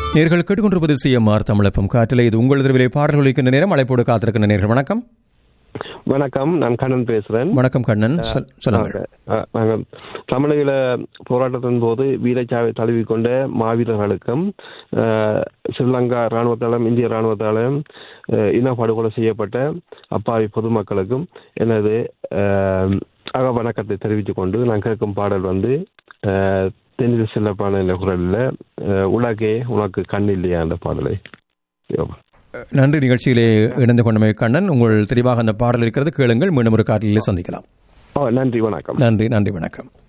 நேர்கள் கேட்டுக்கொண்டிருப்பது சிஎம்ஆர் தமிழப்பம் காற்றில் இது உங்கள் விரை பாடல்கள் ஒலிக்கின்ற நேரம் அழைப்போடு காத்திருக்கின்ற நேர்கள் வணக்கம் வணக்கம் நான் கண்ணன் பேசுறேன் வணக்கம் கண்ணன் சொல்- சொல்லுங்கள் அஹ், நாங்கள் தமிழக போராட்டத்தின் போது வீரச்சாவை தழுவிக்கொண்ட மாவீரர்களுக்கும் அஹ், ஸ்ரீலங்கா இராணுவத்தாலும் இந்திய இராணுவத்தாலும் அஹ், இனப்படுகொலை செய்யப்பட்ட அப்பாவி பொதுமக்களுக்கும் எனது அஹ், அக வணக்கத்தை தெரிவித்துக் கொண்டு நான் கேட்கும் பாடல் வந்து அஹ், தென்னில் செல்லப்பான என்ற குரலில் அஹ், உலகே உனக்கு கண் இல்லையா என்ற பாடலை நன்றி நிகழ்ச்சியிலே இணைந்து கொண்டமை கண்ணன் உங்கள் தெளிவாக அந்த பாடல் இருக்கிறது கேளுங்கள் மீண்டும் ஒரு காற்றிலே சந்திக்கலாம் ஓ நன்றி வணக்கம் நன்றி நன்றி வணக்கம்